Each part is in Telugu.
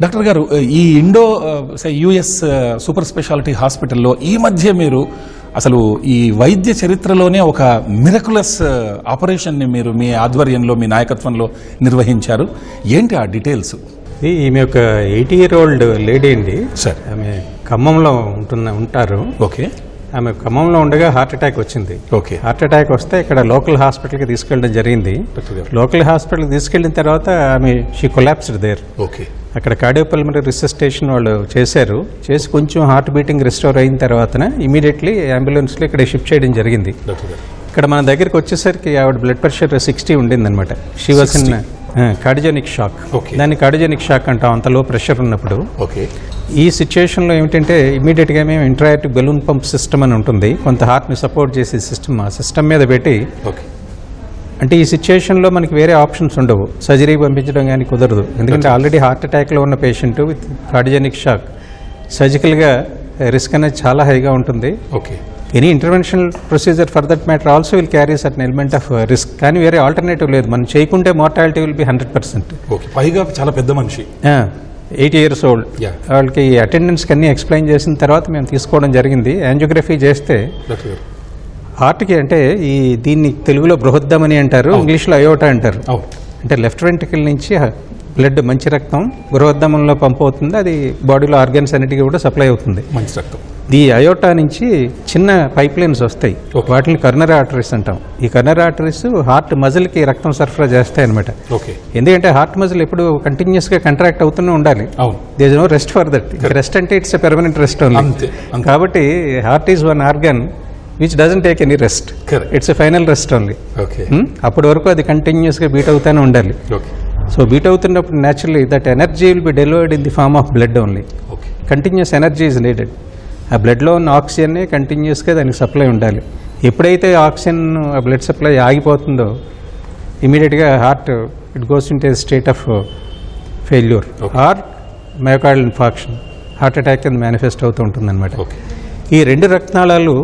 డాక్టర్ గారు ఈ ఇండో యుఎస్ సూపర్ స్పెషాలిటీ హాస్పిటల్లో ఈ మధ్య మీరు అసలు ఈ వైద్య చరిత్రలోనే ఒక మిరకులస్ ఆపరేషన్ని మీరు మీ ఆధ్వర్యంలో మీ నాయకత్వంలో నిర్వహించారు ఏంటి ఆ డీటెయిల్స్ ఇది ఈమె ఒక ఎయిటీ ఇయర్ ఓల్డ్ లేడీ అండి సార్ ఆమె ఖమ్మంలో ఉంటున్న ఉంటారు ఓకే ఆమె ఖమ్మంలో ఉండగా హార్ట్ అటాక్ వచ్చింది ఓకే హార్ట్ అటాక్ వస్తే ఇక్కడ లోకల్ హాస్పిటల్కి తీసుకెళ్ళడం జరిగింది డాక్టర్ గారు లోకల్ హాస్పిటల్కి తీసుకెళ్ళిన తర్వాత ఆమె షీ కొలాప్స్డ్ దేర్ ఓకే అక్కడ కార్డియోపల్మరీ రిసెస్టేషన్ వాళ్ళు చేశారు చేసి కొంచెం హార్ట్ బీటింగ్ రిస్టోర్ అయిన తర్వాతన ఇమీడియట్లీ అంబులెన్స్లో ఇక్కడ షిఫ్ట్ చేయడం జరిగింది డాక్టర్ గారు ఇక్కడ మన దగ్గరికి వచ్చేసరికి ఆవిడ బ్లడ్ ప్రెషర్ సిక్స్టీ ఉండిందనమాట she was in cardiogenic shock Okay. దాన్ని కార్డియోనిక్ షాక్ అంటాం అంత లో ప్రెషర్ ఉన్నప్పుడు ఓకే ఈ సిచ్యుయేషన్లో ఏమిటంటే ఇమీడియట్గా మేము ఇంట్రాక్టివ్ బెలూన్ పంప్ సిస్టమ్ అని ఉంటుంది కొంత హార్ట్ని సపోర్ట్ చేసే సిస్టమ్ ఆ సిస్టమ్ మీద పెట్టి ఓకే అంటే ఈ సిచ్యుయేషన్లో మనకి వేరే ఆప్షన్స్ ఉండవు సర్జరీ పంపించడం కానీ కుదరదు ఎందుకంటే ఆల్రెడీ హార్ట్ అటాక్లో ఉన్న పేషెంట్ విత్ కార్డియోనిక్ షాక్ సర్జికల్గా రిస్క్ అనేది చాలా హైగా ఉంటుంది okay any interventional procedure for that matter also will carry certain element of risk కానీ వేరే ఆల్టర్నేటివ్ లేదు మనం చేయకుంటే mortality will be hundred percent okay పైగా చాలా పెద్ద మనిషి ఎయిటీ ఇయర్స్ ఓల్డ్ Yeah. వాళ్ళకి అటెండెన్స్కి అన్నీ ఎక్స్ప్లెయిన్ చేసిన తర్వాత మేము తీసుకోవడం జరిగింది యాంజియోగ్రఫీ చేస్తే డాక్టర్ గారు హార్ట్కి అంటే ఈ దీన్ని తెలుగులో బృహద్దమని అంటారు ఇంగ్లీష్లో అయోటా అంటారు అవును అంటే లెఫ్ట్ వెంట్రికల్ నుంచి బ్లడ్ మంచి రక్తం బృహద్దమంలో పంప్ అవుతుంది అది బాడీలో ఆర్గన్స్ అన్నిటికీ కూడా సప్లై అవుతుంది మంచి రక్తం ఈ అయోటా నుంచి చిన్న పైప్ లైన్స్ వస్తాయి Okay. వాటిని కర్నరీ ఆర్టరీస్ అంటాం ఈ కర్నరీ ఆర్టరీస్ హార్ట్ మజిల్కి రక్తం సరఫరా చేస్తాయి అనమాట ఓకే ఎందుకంటే హార్ట్ మజిల్ ఎప్పుడు కంటిన్యూస్గా కంట్రాక్ట్ అవుతూనే ఉండాలి అవును there's no rest for that rest అంటే ఇట్స్ పెర్మనెంట్ రెస్ట్ ఓన్లీ అంతే అంతే కాబట్టి heart is one organ which doesn't take any rest Correct. It's a final rest only okay అప్పటి వరకు అది కంటిన్యూస్గా బీట్ అవుతూనే ఉండాలి ఓకే సో బీట్ అవుతున్నప్పుడు naturally that energy will be delivered in the form of blood only okay continuous energy is needed ఆ బ్లడ్లో ఉన్న ఆక్సిజన్నే కంటిన్యూస్గా దానికి సప్లై ఉండాలి ఎప్పుడైతే ఆక్సిజన్ ఆ బ్లడ్ సప్లై ఆగిపోతుందో ఇమీడియట్గా heart it goes into state of failure Okay. Or myocardial infarction heart attack కింద మేనిఫెస్ట్ అవుతూ ఉంటుందన్నమాట ఓకే ఈ రెండు రక్తనాళాలు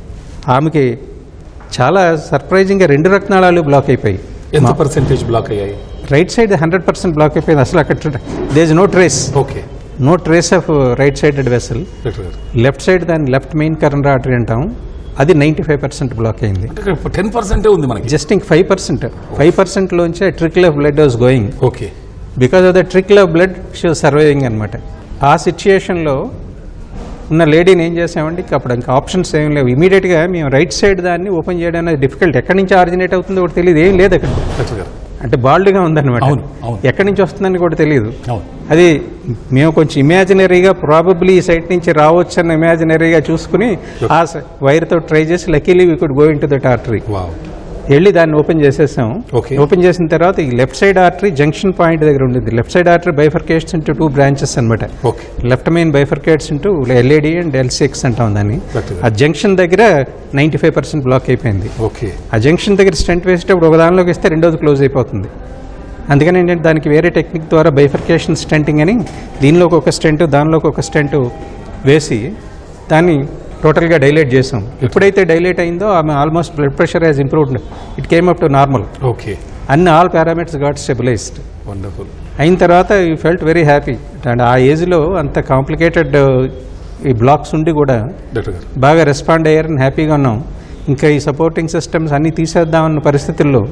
ఆమెకి చాలా సర్ప్రైజింగ్గా రెండు రక్తనాళాలు బ్లాక్ అయిపోయి ఎంత పర్సెంటేజ్ బ్లాక్ అయ్యాయి right side hundred percent block అయిపోయింది అసలు అక్కడ there is no trace okay no trace of right sided vessel doctor గారు లెఫ్ట్ సైడ్ దాన్ని లెఫ్ట్ మెయిన్ కరెంట్ ఆర్టరీ అంటాం అది నైంటీ ఫైవ్ పర్సెంట్ బ్లాక్ అయింది అంటే టెన్ పర్సెంటే ఉంది మనకి జస్ట్ ఇంక ఫైవ్ పర్సెంట్ ఫైవ్ పర్సెంట్లోంచే trickle of blood was going okay because of the trickle of blood she surviving అనమాట ఆ సిచ్యుయేషన్లో ఉన్న లేడీని ఏం చేసామంటే ఇంక అప్పుడు ఇంకా ఆప్షన్స్ ఏం లేవు ఇమీడియట్గా మేము రైట్ సైడ్ దాన్ని ఓపెన్ చేయడం అనేది డిఫికల్ట్ ఎక్కడి నుంచి ఆరిజినేట్ అవుతుందో కూడా తెలియదు ఏం లేదు అక్కడ డాక్టర్ గారు అంటే బాల్డ్గా ఉందన్నమాట అవును, అవును. ఎక్కడి నుంచి వస్తుందని కూడా తెలియదు అవును అది మేము కొంచెం ఇమాజినరీగా ప్రాబబ్లీ ఈ సైట్ నుంచి రావచ్చు అన్న ఇమాజినరీగా చూసుకుని ఆ వైర్తో ట్రై చేసి luckily we could go into that artery wow వెళ్ళి దాన్ని ఓపెన్ చేసేసాం Okay. ఓపెన్ చేసిన తర్వాత ఈ left side artery junction point దగ్గర ఉండింది left side artery bifurcates into two branches అనమాట okay left main bifurcates into LAD and LCX అంటాం దాన్ని Doctor. ఆ జంక్షన్ దగ్గర నైంటీ ఫైవ్ పర్సెంట్ బ్లాక్ అయిపోయింది ఓకే ఆ జంక్షన్ దగ్గర స్టెంట్ వేసేటప్పుడు ఒక దానిలోకి ఇస్తే రెండోది క్లోజ్ అయిపోతుంది అందుకని ఏంటంటే దానికి వేరే టెక్నిక్ ద్వారా బైఫర్కేషన్ స్టెంటింగ్ అని దీనిలోకి ఒక స్టెంట్ దానిలోకి ఒక స్టెంట్ వేసి దాన్ని టోటల్గా డైలేట్ చేసాం ఎప్పుడైతే డైలేట్ అయిందో ఆమె almost blood pressure has improved it came up to normal okay అన్ని all parameters got stabilised wonderful అయిన తర్వాత you felt very happy and ఆ ఏజ్లో అంత కాంప్లికేటెడ్ ఈ బ్లాక్స్ ఉండి కూడా డాక్టర్ గారు బాగా రెస్పాండ్ అయ్యారని హ్యాపీగా ఉన్నాం ఇంకా ఈ సపోర్టింగ్ సిస్టమ్స్ అన్నీ తీసేద్దామన్న పరిస్థితుల్లో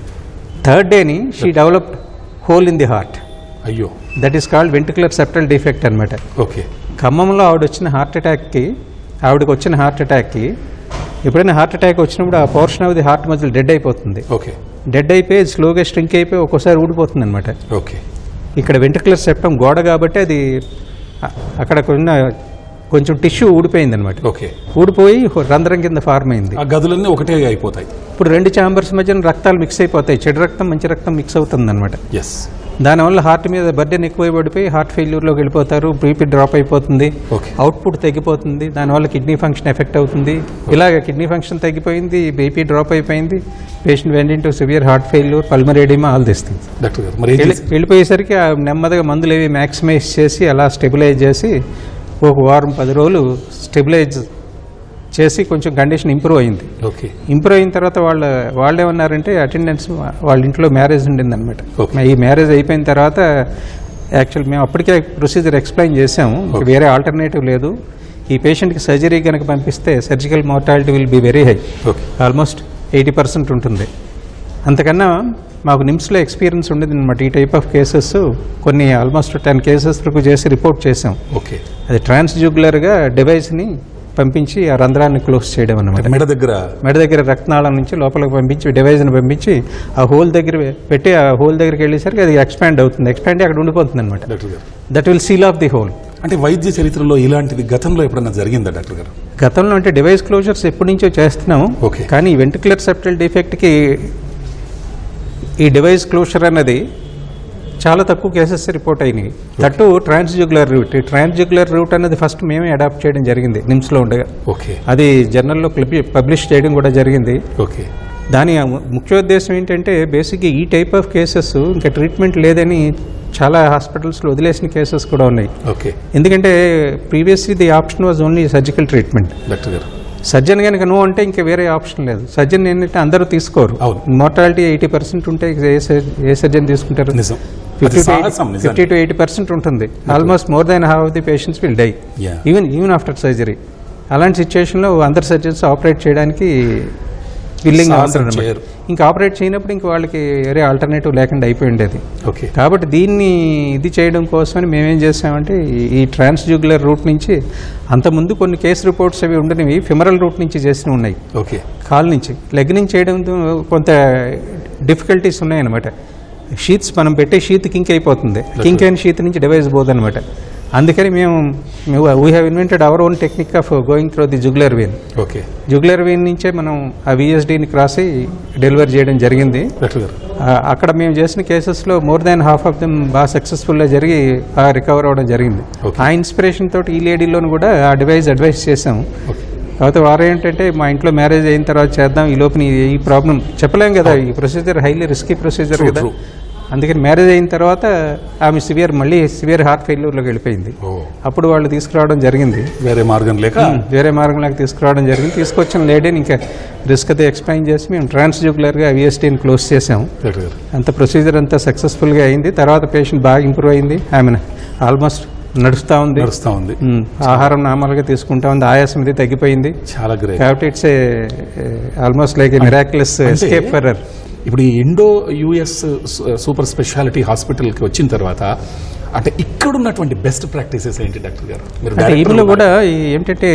థర్డ్ డేని she developed hole in the heart అయ్యో that is called ventricular septal defect అనమాట ఓకే ఖమ్మంలో ఆవిడ వచ్చిన హార్ట్ అటాక్కి ఆవిడకి వచ్చిన హార్ట్ అటాక్కి ఎప్పుడైనా హార్ట్ అటాక్ వచ్చినప్పుడు ఆ portion of the heart muscle dead అయిపోతుంది ఓకే డెడ్ అయిపోయి స్లోగా స్ట్రింక్ అయిపోయి ఒక్కోసారి ఊడిపోతుంది అనమాట ఓకే ఇక్కడ వెంట్రికులర్ సెప్టమ్ గోడ కాబట్టి అది అ- అక్కడ ఉన్న కొంచెం టిష్యూ ఊడిపోయింది అనమాట ఓకే ఊడిపోయి రంధ్రం కింద ఫార్మ్ అయింది ఆ గదులన్నీ ఒకటే అయిపోతాయి ఇప్పుడు రెండు ఛాంబర్స్ మధ్యన రక్తాలు మిక్స్ అయిపోతాయి చెడు రక్తం మంచి రక్తం మిక్స్ అవుతుంది అనమాట ఎస్ దానివల్ల హార్ట్ మీద బర్డెన్ ఎక్కువ పడిపోయి హార్ట్ ఫెయిల్యూర్లోకి వెళ్ళిపోతారు బీపీ డ్రాప్ అయిపోతుంది ఓకే అవుట్పుట్ తగ్గిపోతుంది దానివల్ల కిడ్నీ ఫంక్షన్ ఎఫెక్ట్ అవుతుంది ఇలాగ కిడ్నీ ఫంక్షన్ తగ్గిపోయింది బీపీ డ్రాప్ అయిపోయింది patient went to severe heart failure pulmonary oedema all దిస్తుంది డాక్టర్ గారు మరి ఏం వెళ్ళి- చేసి- వెళ్ళిపోయేసరికి ఆ నెమ్మదిగా మందులు ఏవి మ్యాక్సిమైజ్ చేసి అలా స్టెబిలైజ్ చేసి ఒక వారం పది రోజులు స్టెబిలైజ్ చేసి కొంచెం కండిషన్ ఇంప్రూవ్ అయింది ఓకే ఇంప్రూవ్ అయిన తర్వాత వాళ్ళ వాళ్ళు ఏమన్నారంటే అటెండెన్స్ వాళ్ళ ఇంట్లో మ్యారేజ్ ఉండింది అనమాట Okay. ఈ మ్యారేజ్ అయిపోయిన తర్వాత యాక్చువల్ మేము అప్పటికే ప్రొసీజర్ ఎక్స్ప్లెయిన్ చేసాము ఇంక వేరే ఆల్టర్నేటివ్ లేదు ఈ పేషెంట్కి సర్జరీ కనుక పంపిస్తే surgical mortality will be very high okay almost eighty percent ఉంటుంది అంతకన్నా మాకు నిమ్స్లో ఎక్స్పీరియన్స్ ఉండేది అనమాట ఈ టైప్ ఆఫ్ కేసెస్ కొన్ని ఆల్మోస్ట్ టెన్ కేసెస్ వరకు చేసి రిపోర్ట్ చేసాం ఓకే అది ట్రాన్స్జూగులర్గా డివైస్ని పంపించి ఆ రంధ్రాన్ని క్లోజ్ చేయడం అనమాట మెడ దగ్గర మెడ దగ్గర రక్తనాళం నుంచి లోపలికి పంపించి డివైజ్ని పంపించి ఆ హోల్ దగ్గర పెట్టి ఆ హోల్ దగ్గరికి వెళ్ళేసరికి అది ఎక్స్పాండ్ అవుతుంది ఎక్స్పాండ్ అక్కడ ఉండిపోతుంది అనమాట డాక్టర్ గారు that will seal off the hole అంటే వైద్య చరిత్రలో ఇలాంటిది గతంలో ఎప్పుడన్నా జరిగిందా డాక్టర్ గారు గతంలో అంటే డివైస్ క్లోజర్స్ ఎప్పటి నుంచో చేస్తున్నాము ఓకే. కానీ వెంటికులర్ సెప్టల్ డిఫెక్ట్కి ఈ డివైస్ క్లోజర్ అన్నది చాలా తక్కువ కేసెస్ రిపోర్ట్ అయినాయి దట్టు ట్రాన్స్జుగులర్ రూట్ ఈ ట్రాన్స్జుగులర్ రూట్ అనేది ఫస్ట్ మేమే అడాప్ట్ చేయడం జరిగింది నిమ్స్లో ఉండగా ఓకే అది జర్నల్లో పబ్లిష్ చేయడం కూడా జరిగింది ఓకే దాని ము- ముఖ్య ఉద్దేశం ఏంటంటే బేసిక్గా ఈ టైప్ ఆఫ్ కేసెస్ ఇంకా ట్రీట్మెంట్ లేదని చాలా హాస్పిటల్స్లో వదిలేసిన కేసెస్ కూడా ఉన్నాయి ఓకే ఎందుకంటే previously the option was only surgical treatment doctor గారు సర్జన్ కనుక నో అంటే ఇంకా వేరే ఆప్షన్ లేదు సర్జన్ ఏంటంటే అందరూ తీసుకోరు అవును. మోర్టాలిటీ ఎయిటీ పర్సెంట్ ఉంటే ఏ సర్- ఏ సర్జన్ తీసుకుంటారు నిజం ఫిఫ్టీ అది సాహసం నిజానికి. ఫిఫ్టీ టు ఎయిటీ పర్సెంట్ ఉంటుంది almost more than half of the patients will die Yeah. Even even after surgery అలాంటి సిచ్యువేషన్లో అందరు సర్జన్స్ ఆపరేట్ చేయడానికి విల్లింగ్ సాహసం చేయరు. ఇంకా ఆపరేట్ చేయనప్పుడు ఇంకా వాళ్ళకి వేరే ఆల్టర్నేటివ్ లేకుండా అయిపోయి ఉండేది ఓకే కాబట్టి దీన్ని ఇది చేయడం కోసమని మేమేం చేసామంటే ఈ- ఈ ట్రాన్స్జుగులర్ రూట్ నుంచి అంతకుముందు కొన్ని కేసు రిపోర్ట్స్ అవి ఉండనివి ఫిమరల్ రూట్ నుంచి చేసిన ఉన్నాయి ఓకే కాల్ నుంచి లెగ్ నుంచి చేయడంతో కొంత డిఫికల్టీస్ ఉన్నాయన్నమాట షీట్స్ మనం పెట్టే షీత్ కింక్ అయిపోతుంది కింక్ అయిన షీత్ నుంచి డివైస్ పోదన్నమాట అందుకని మేము we have invented our own technique of going through the jugular vein okay jugular vein నుంచే మనం ఆ విఎస్డీని క్రాస్ అయ్యి డెలివరీ చేయడం జరిగింది డాక్టర్ గారు ఆ, అక్కడ మేము చేసిన కేసెస్లో more than half of them బాగా సక్సెస్ఫుల్గా జరిగి బాగా రికవర్ అవ్వడం జరిగింది Okay. ఆ ఇన్స్పిరేషన్ తోటి ఈ లేడీలోను కూడా ఆ డివైస్ అడ్వైస్ చేసాము ఓకే కాకపోతే వారు ఏంటంటే మా ఇంట్లో మ్యారేజ్ అయిన తర్వాత చేద్దాం ఈ లోపల ఈ- ఈ ప్రాబ్లం చెప్పలేం కదా ఈ procedure highly risky procedure True, కదా true. అందుకని మ్యారేజ్ అయిన తర్వాత ఆమె సివియర్ మళ్ళీ సివియర్ హార్ట్ ఫెయిల్యూర్లోకి వెళ్ళిపోయింది ఓ అప్పుడు వాళ్ళు తీసుకురావడం జరిగింది వేరే మార్గం లేక వేరే మార్గంలోకి తీసుకురావడం జరిగింది తీసుకొచ్చిన లేడీని ఇంకా రిస్క్ అయితే ఎక్స్ప్లెయిన్ చేసి మేము ట్రాన్స్జూగులర్గా విఎస్టీని క్లోజ్ చేసాము డాక్టర్ గారు అంత ప్రొసీజర్ అంతా సక్సెస్ఫుల్గా అయింది తర్వాత పేషెంట్ బాగా ఇంప్రూవ్ అయింది ఆమె ఆల్మోస్ట్ నడుస్తూ ఉంది నడుస్తా ఉంది ఉమ్, ఆహారం నార్మల్గా తీసుకుంటా ఉంది ఆయాసం ఇది తగ్గిపోయింది చాలా గ్రేట్ కాబట్టి ఇట్స్ ఆల్మోస్ట్ లైక్ మిరాక్యులస్ అంటే- ఎస్కేప్ ఫెరర్ ఇప్పుడు ఈ ఇండో యుఎస్ సూపర్ స్పెషాలిటీ హాస్పిటల్కి వచ్చిన తర్వాత అంటే ఇక్కడ ఉన్నటువంటి బెస్ట్ ప్రాక్టీసెస్ ఏంటి డాక్టర్ గారు మీరు అంటే director ఈమెలో ఉన్నారు. కూడా ఈ ఏంటంటే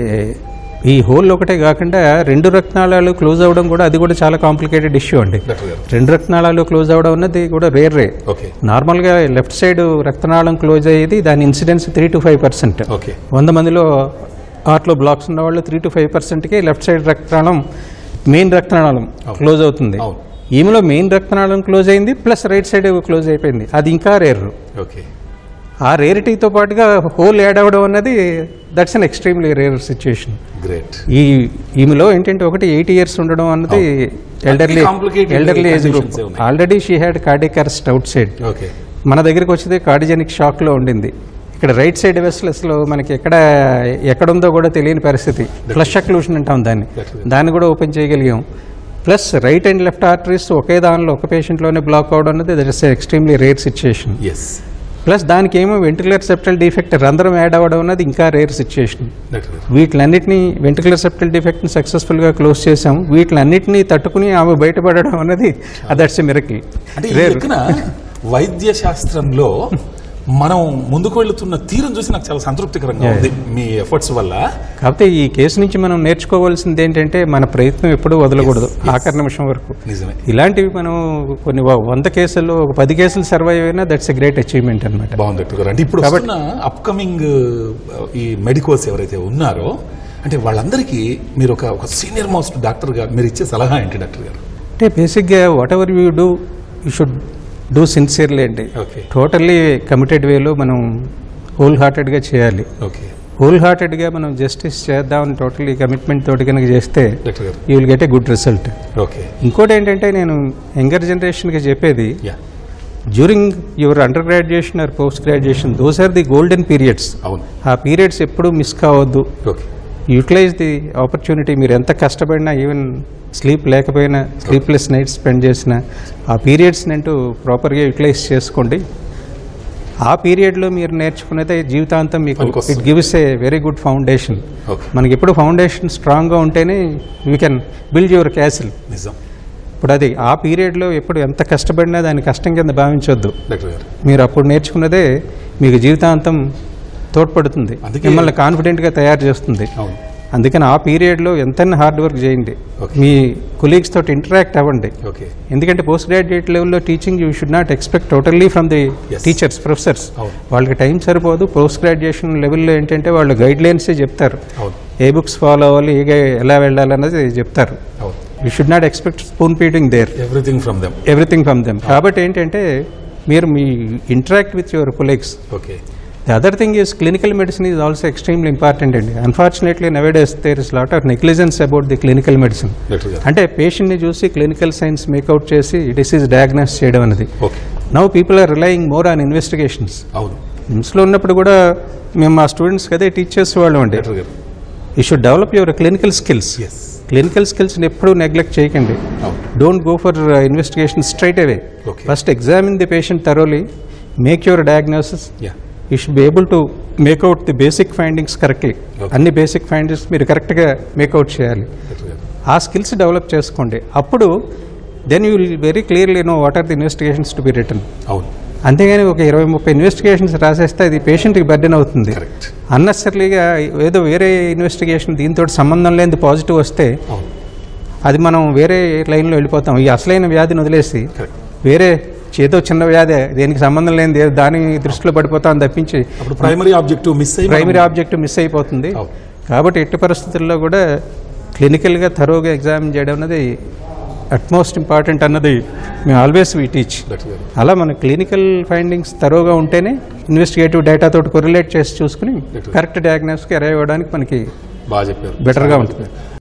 ఈ హోల్ ఒకటే కాకుండా రెండు రక్తనాళాలు క్లోజ్ అవ్వడం కూడా అది కూడా చాలా కాంప్లికేటెడ్ ఇష్యూ అండి డాక్టర్ గారు రెండు రక్తనాళాలు క్లోజ్ అవ్వడం అన్నది కూడా రేర్ రే ఓకే నార్మల్గా లెఫ్ట్ సైడ్ రక్తనాళం క్లోజ్ అయ్యేది దాని incidence three to five percent okay వంద మందిలో హార్ట్లో బ్లాక్స్ ఉన్న వాళ్ళు త్రీ టు ఫైవ్ పర్సెంట్కి లెఫ్ట్ సైడ్ రక్తనాళం మెయిన్ రక్తనాళం అవును. క్లోజ్ అవుతుంది అవును. ఈమెలో మెయిన్ రక్తనాళం క్లోజ్ అయింది ప్లస్ రైట్ సైడ్ క్లోజ్ అయిపోయింది అది ఇంకా రేర్ ఓకే ఆ రేరిటీతో పాటుగా హోల్ యాడ్ అవ్వడం అన్నది that's an extremely rare situation great ఈ ఈమెలో ఏంటంటే ఒకటి ఎయిట్ ఇయర్స్ ఉండడం అన్నది elderly complicated elderly age group conditions ఏ ఉన్నాయి. Already she had cardiac arrest outside okay మన దగ్గరికి వచ్చేది కార్డిజెనిక్ షాక్లో ఉండింది ఇక్కడ రైట్ సైడ్ వెస్లెస్లో మనకి ఎక్కడ ఎక్కడుందో కూడా తెలియని పరిస్థితి ఫ్లష్ అక్లూషన్ అంటాం దాన్ని That's దాన్ని కూడా ఓపెన్ చేయగలిగాం plus right and left arteries ఒకే దానిలో ఒక పేషెంట్లోనే బ్లాక్ అవడం అనేది that is extremely rare situation yes plus దానికి ఏమో వెంటికులర్ సెప్టల్ డిఫెక్ట్ రంధ్రం యాడ్ అవ్వడం అనేది ఇంకా రేర్ సిచ్యుయేషన్ డాక్టర్ గారు వీటిలన్నిటిని వెంటికులర్ సెప్టల్ డిఫెక్ట్ని సక్సెస్ఫుల్గా క్లోజ్ చేసాం వీటిలన్నిటిని తట్టుకుని ఆమె బయటపడడం అనేది దట్స్ మిరకి అంటే ఈ లెక్కన వైద్య శాస్త్రంలో మనం ముందుకు వెళ్తున్న తీరం చూసి నాకు చాలా సంతృప్తికరంగా ఉంది మీ ఎఫర్ట్స్ వల్ల కాకపోతే ఈ కేసు నుంచి మనం నేర్చుకోవాల్సింది ఏంటంటే మన ప్రయత్నం ఎప్పుడూ వదలకూడదు yes. ఆఖరి నిమిషం వరకు నిజమే ఇలాంటివి మనం కొన్ని వ- వంద కేసుల్లో ఒక పది కేసులు సర్వైవ్ అయినా దట్స్ ఎ గ్రేట్ అచీవ్మెంట్ అనమాట బాగుంది డాక్టర్ గారు అంటే ఇప్పుడు వస్తున్న అప్కమింగ్ ఈ మెడికోస్ ఎవరైతే ఉన్నారో అంటే వాళ్ళందరికీ మీరు ఒక ఒక సీనియర్ మోస్ట్ డాక్టర్ గా మీరు ఇచ్చే సలహా ఏంటి డాక్టర్ గారు అంటే బేసిక్గా whatever you do you should do sincerely అండి ఓకే టోటల్లీ కమిటెడ్ వేలో మనం హోల్ హార్టెడ్గా చేయాలి ఓకే హోల్ హార్టెడ్గా మనం జస్టిస్ చేద్దామని టోటలీ కమిట్మెంట్ తోటి కనుక చేస్తే డాక్టర్ గారు you will get a good result okay ఇంకోటి ఏంటంటే నేను యంగర్ జనరేషన్కి చెప్పేది yeah during your under graduation or post graduation those are the golden periods అవును ఆ పీరియడ్స్ ఎప్పుడూ మిస్ కావద్దు ఓకే యూటిలైజ్ ది ఆపర్చునిటీ మీరు ఎంత కష్టపడినా ఈవెన్ స్లీప్ లేకపోయినా స్లీప్లెస్ నైట్స్ స్పెండ్ చేసినా ఆ పీరియడ్స్ని అంటూ ప్రాపర్గా యూటిలైజ్ చేసుకోండి ఆ పీరియడ్లో మీరు నేర్చుకునేదే జీవితాంతం మీకు పనికొస్తుంది. It gives a very good foundation okay మనకి ఎప్పుడు ఫౌండేషన్ స్ట్రాంగ్గా ఉంటేనే we can build your castle నిజం ఇప్పుడు అది ఆ పీరియడ్లో ఎప్పుడు ఎంత కష్టపడినా దాన్ని కష్టం కింద భావించొద్దు డాక్టర్ గారు మీరు అప్పుడు నేర్చుకున్నదే మీకు జీవితాంతం తోడ్పడుతుంది అందుకే- మిమ్మల్ని కాన్ఫిడెంట్గా తయారు చేస్తుంది అవును అందుకని ఆ పీరియడ్లో ఎంతైనా హార్డ్ వర్క్ చేయండి Okay. మీ కొలీగ్స్ తోటి ఇంటరాక్ట్ అవ్వండి ఓకే ఎందుకంటే పోస్ట్ గ్రాడ్యుయేట్ లెవెల్లో teaching you should not expect totally from the Yes. Teachers professors అవును. వాళ్ళకి టైం సరిపోదు పోస్ట్ గ్రాడ్యుయేషన్ లెవెల్లో ఏంటంటే వాళ్ళు గైడ్ లైన్సే చెప్తారు అవును ఏ బుక్స్ ఫాలో అవ్వాలి ఏ గా- ఎలా వెళ్ళాలి అన్నది చెప్తారు అవును you should not expect spoon feeding there everything from them everything from them కాబట్టి ఏంటంటే మీరు మీ interact with your colleagues okay the other thing is clinical medicine is also extremely important అండి unfortunately nowadays there is lot of negligence about the clinical medicine doctor గారు అంటే పేషెంట్ని చూసి క్లినికల్ సైన్స్ మేకౌట్ చేసి డిసీజ్ డయాగ్నోస్ చేయడం అనేది okay now people are relying more on investigations అవును నిమ్స్లో ఉన్నప్పుడు కూడా మేము మా స్టూడెంట్స్కి అదే టీచ్ చేసేవాళ్ళం అండి డాక్టర్ గారు you should develop your clinical skills yes clinical స్కిల్స్ని ఎప్పుడూ నెగ్లెక్ట్ చేయకండి అవును don't go for investigation straight away Okay. First examine the patient thoroughly make your diagnosis yeah you should be able to make out the basic findings correctly Okay. అన్ని బేసిక్ ఫైండింగ్స్ మీరు కరెక్ట్గా మేక్అవుట్ చేయాలి డాక్టర్ గారు ఆ స్కిల్స్ డెవలప్ చేసుకోండి అప్పుడు then you will very clearly know what are the investigations to be return అవును అంతేగాని ఒక ఇరవై ముప్పై ఇన్వెస్టిగేషన్స్ రాసేస్తే అది పేషెంట్కి బర్డెన్ అవుతుంది కరెక్ట్ అన్నెసరీగా ఏదో వేరే ఇన్వెస్టిగేషన్ దీంతో సంబంధం లేని పాజిటివ్ వస్తే అవును అది మనం వేరే లైన్లో వెళ్ళిపోతాం ఈ అసలైన వ్యాధిని వదిలేసి కరెక్ట్ వేరే ఏదో చిన్న వ్యాధి దేనికి సంబంధం లేనిది ఏదో దాని దృష్టిలో పడిపోతాం తప్పించి అప్పుడు ప్రైమరీ ఆబ్జెక్టివ్ మిస్ అయ్యి ప్రైమరీ ఆబ్జెక్ట్ మిస్ అయిపోతుంది అవును. కాబట్టి ఎట్టి పరిస్థితుల్లో కూడా క్లినికల్గా థరోగా ఎగ్జామిన్ చేయడం అనేది అట్మోస్ట్ ఇంపార్టెంట్ అన్నది మేము ఆల్వేస్ వీ టీచ్ డాక్టర్ గారు అలా మన క్లినికల్ ఫైండింగ్స్ తరోగా ఉంటేనే ఇన్వెస్టిగేటివ్ డేటా తోటి కొరిలేట్ చేసి చూసుకుని Correct. కరెక్ట్ డయాగ్నోస్కి అరైవ్ అవ్వడానికి మనకి బాగా చెప్పారు బెటర్గా ఉంటుంది